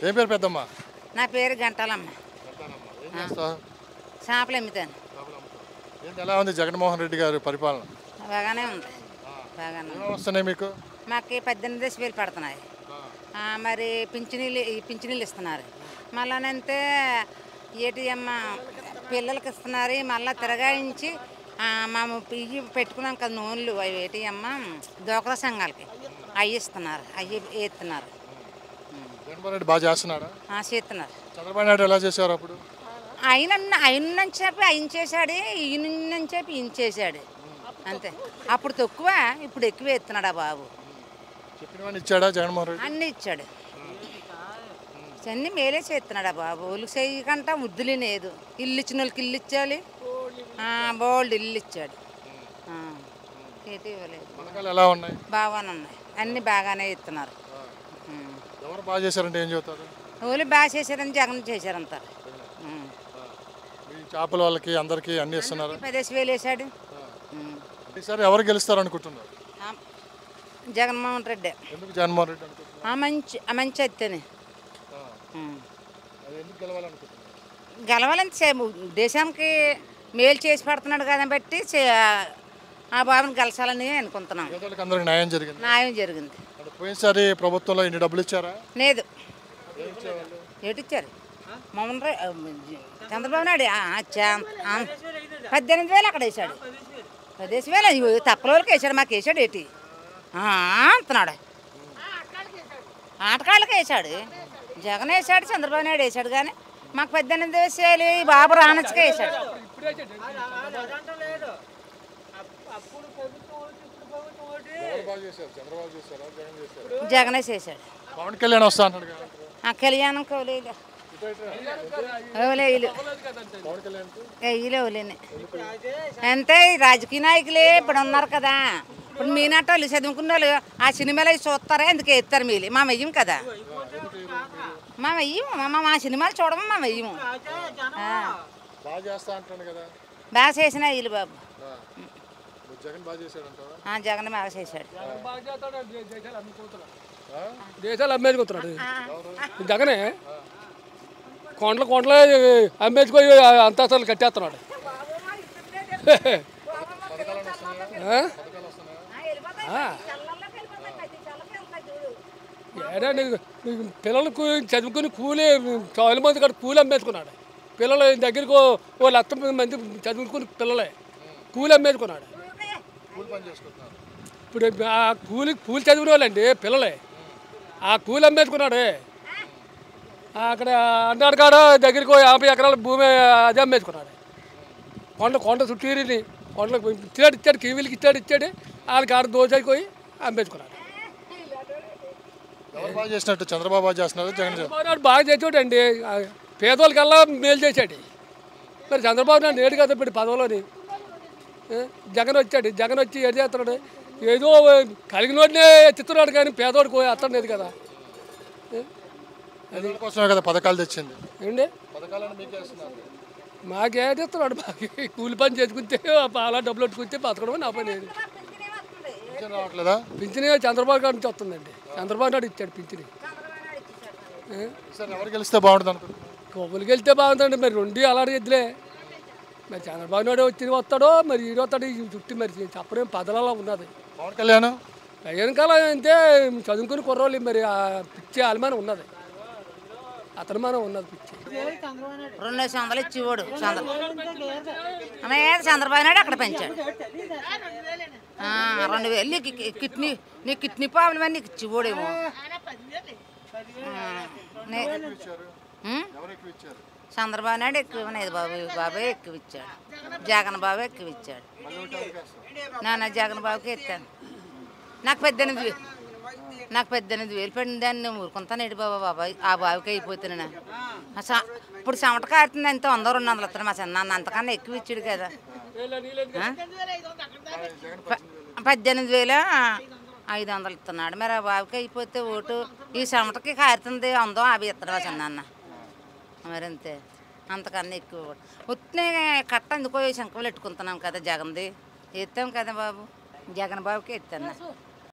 ఏం పేరు పెద్దమ్మ నా పేరు గంటాలమ్మ ఏం చేస్తావు చేపలు అమ్ముతాను ఏంటి ఎలా ఉంది జగన్మోహన్ రెడ్డి గారి పరిపాలన బాగానే ఉంది బాగానే ఉంది. ఏమేమి వస్తున్నాయి మీకు మాకు ఈ పద్దెనిమిది వేలు పడుతున్నాయి ఆ, మరి పింఛనీళ్ళు ఈ పింఛనీళ్ళు ఇస్తున్నారు మళ్ళానంతే ఏటీఎం పిల్లలకి ఇస్తున్నారు మళ్ళీ తిరగాయించి ఆ, మేము ఇవి పెట్టుకున్నాం కదా నూనెలు అవి ఏటీఎం డోక్రా సంఘాలకి అవి ఇస్తున్నారు అవి ఎత్తున్నారు జగన్మోహన్ రెడ్డి బాగా చేస్తున్నాడా ఆ, చేస్తున్నారు చంద్రబాబు నాయుడు ఎలా చేశారు అప్పుడు ఆయన ఆయన చెప్పి ఆయన చేశాడు ఈయన చెప్పి ఈయన చేశాడు అంతే అప్పుడు తక్కువ ఇప్పుడు ఎక్కువ ఎత్తున్నాడు ఆ బాబు చెప్పినవన్నీ ఇచ్చాడా జగన్మోహన్ రెడ్డి అన్నీ ఇచ్చాడు అన్నీ మేలే చేస్తున్నాడు ఆ బాబు వాళ్ళకి చేయకంట వద్దులే లేదు ఇల్లు ఇచ్చిన వాళ్ళకి ఇల్లు ఇచ్చాలి బోల్డ్ ఇల్లు ఇచ్చాడు ఆ, ఏటి ఇవ్వలేదు పథకాలు ఎలా ఉన్నాయి బాగానే ఉన్నాయి అన్నీ బాగానే ఇస్తున్నారు ఉం. ఎవరు బాగా చేశారంటే ఏం చెబుతారు వాళ్ళు బాగా చేశారని జగన్ చేశారంటారు ఉం. మీ చేపల వాళ్ళకి అందరికీ అన్ని ఇస్తున్నారు పదేసి వేలు వేసాడు ఉం. ఈసారి ఎవరు గెలుస్తారు అనుకుంటున్నారు ఆ, జగన్మోహన్ రెడ్డి ఎందుకు జగన్మోహన్ రెడ్డి అనుకుంటున్నారు ఆ మంచి ఆ మంచి ఎత్తేనే ఉం. అది ఎందుకు గెలవాలనుకుంటున్నారు గెలవాలని చే- దేశానికి మేలు చేసి పెడుతున్నాడు కాబట్టి చే- ఆ బాబుని గెలచాలని అనుకుంటున్నాం పేదలకు అందరికి న్యాయం జరిగింది న్యాయం జరిగింది అంటే పోయినసారి ప్రభుత్వంలో ఇన్ని డబ్బులు ఇచ్చారా లేదు ఏం ఇచ్చేవాళ్ళు ఏటిచ్చారు మమ్మల్ని రే- ఆ, జ- చంద్రబాబు నాయుడు ఆ, ఆ, చా- ఆ, పద్దెనిమిది వేలు అక్కడ వేసాడు పదిహేను వేలు ఇగో తక్కువకి వేసాడు మాకు వేసాడు ఏంటి ఆ, అంటున్నాడు ఆటకాళ్ళకి వేసాడు జగన్ వేసాడు చంద్రబాబు నాయుడు వేసాడు కానీ మాకు పద్దెనిమిది వేసేయాలి ఈ బాబు రానచ్చుగా వేసాడు ఎవరు బాగా చేశారు చంద్రబాబు చేశారా జగన్ చేశారా జగనే చేశాడు పవన్ కళ్యాణ్ వస్తా అంటాడు కదా ఆ కళ్యాణం కౌలేలు ఓలేలు పవన్ కళ్యాణ్ వెయ్యిలే ఓలేని అంతే ఈ రాజకీయ నాయకులే ఇప్పుడు ఉన్నారు కదా ఇప్పుడు మీనాట వాళ్ళు చదువుకున్న వాళ్ళు ఆ సినిమాలు అవి చూస్తారా ఎందుకు ఎత్తారు మీలు మా వెయ్యం కదా మా వెయ్యము మా మా సినిమాలు చూడము మా వెయ్యము ఆ, బాగా చేస్తా అంటాడు కదా బాగా చేసిన వీళ్ళు బాబు ఆ. నువ్వు జగన్ బాగా చేశాడంటావా ఆ, జగన్ బాగా చేశాడు ఆ? దేశాలు అమ్మేసుకుంటున్నాడు జగనే కొండలు కొండలు అమ్మేసుకొని అంతస్తులు కట్టేస్తున్నాడు ఆ? ఆ. ఏడా నీకు నీకు పిల్లలు కూ- చదువుకుని కూలి చాలా మంది కాడ కూలి అమ్మేసుకున్నాడు పిల్లలు దగ్గరికి ఓ- ఓ లక్ష మంది చదువుకుని పిల్లలే కూలి అమ్మేసుకున్నాడు కూలి పని చేసుకుంటున్నారు ఇప్పుడు ఆ కూలి కూలి చదివిన వాళ్ళండి పిల్లలే ఆ కూలి అమ్మేసుకున్నాడు అక్కడ అన్నాడు కాడ దగ్గరికి ఓ యాభై ఎకరాల భూమి అది అమ్మేసుకున్నాడు కొండ కొండ చుట్టూరిని కొండలకు ఇచ్చాడు ఇచ్చాడు కివీలకి ఇచ్చాడు ఇచ్చాడు వాళ్ళకి ఆడ దోచైపోయి అమ్మేసుకున్నాడు ఎవరు బాగా చేసినట్టు చంద్రబాబు బాగా చేస్తున్నారు జగన్ చేస్తున్నారు చంద్రబాబు నాయుడు బాగా చేసాడండి పేదోళ్ళకల్లా మేలు చేశాడు మరి చంద్రబాబు నాయుడు నేడు కదా ఇప్పుడు పదవిలోని ఏ? జగన్ వచ్చాడు జగన్ వచ్చి ఏం చేస్తున్నాడు ఏదో కలిగిన వాడినే ఎత్తుతున్నాడు కానీ పేదోడికి అత్తలేదు కదా ఏ? పేదల కోసమే కదా పథకాలు తెచ్చింది ఏంటి పథకాలను మీకే ఇస్తున్నారు మాకేది ఇస్తున్నాడు మాకు కూలి పని చేసుకుంటే అలా డబ్బులు పెట్టుకుంటే బతకడం నా పని ఏది పింఛన్ రావట్లేదా పింఛని చంద్రబాబు గారి నుంచి వస్తుందండి చంద్రబాబు నాయుడు ఇచ్చాడు పింఛని ఏ? ఈసారి ఎవరు గెలిస్తే బాగుంటుంది అనుకుంటున్నారు కొవ్వులకి వెళ్తే బాగుందండి మరి రెండు అలాంటి ఎద్దులే మరి చంద్రబాబు నాయుడు వచ్చి వస్తాడో మరి ఈడు వస్తాడు ఈ చుట్టూ మరి చెప్పలేం పదలలో ఉన్నది పవన్ కళ్యాణ్ వెనకాల అంటే చదువుకుని కుర్రోళ్ళు మరి ఆ పిచ్చి అలమానం ఉన్నది అతని మనం ఉన్నది పిచ్చి రెండు వందలు ఇచ్చేవాడు చంద్ర అన్నయ్య చంద్రబాబు నాయుడు అక్కడ పెంచాడు ఆ, రెండు వేలు నీకు కి- కిడ్నీ నీ కిడ్నీ ప్రాబ్లం అని నీకు ఇచ్చేవాడేమో ఆ, నే- ఉం? ఎవరు ఎక్కువ ఇచ్చారు చంద్రబాబు నాయుడు ఎక్కువ ఇవ్వలేదు బాబు బాబే ఎక్కువ ఇచ్చాడు జగన్ బాబు ఎక్కువ ఇచ్చాడు నాన్న జగన్ బాబుకి ఇస్తాను నాకు పద్దెనిమిది వేలు నాకు పద్దెనిమిది వేలు పడింది దాన్ని నేను ఊరుకుంటాను ఏడు బాబా బాబాయ్ ఆ బాబుకి అయిపోతున్నా ఇప్పుడు చెమట కారుతుంది ఎంత వంద రెండు వందలు వస్తాడు మా చిన్న అంతకన్నా ఎక్కువ ఇచ్చాడు కదా ఆ? ప- పద్దెనిమిది వేల ఐదు వందలు ఇస్తున్నాడు మరి ఆ బాబుకి అయిపోతే ఓటు ఈ చెమటకి కారుతుంది వందో అవి ఇస్తాడు మా చిన్న మరి అంతే అంతకన్నా ఎక్కువ కూడా ఉత్తినే కట్ట ఎందుకో శంకలు పెట్టుకుంటున్నాం కదా జగన్ది ఎత్తాం కదా బాబు జగన్ బాబుకి ఎత్తాను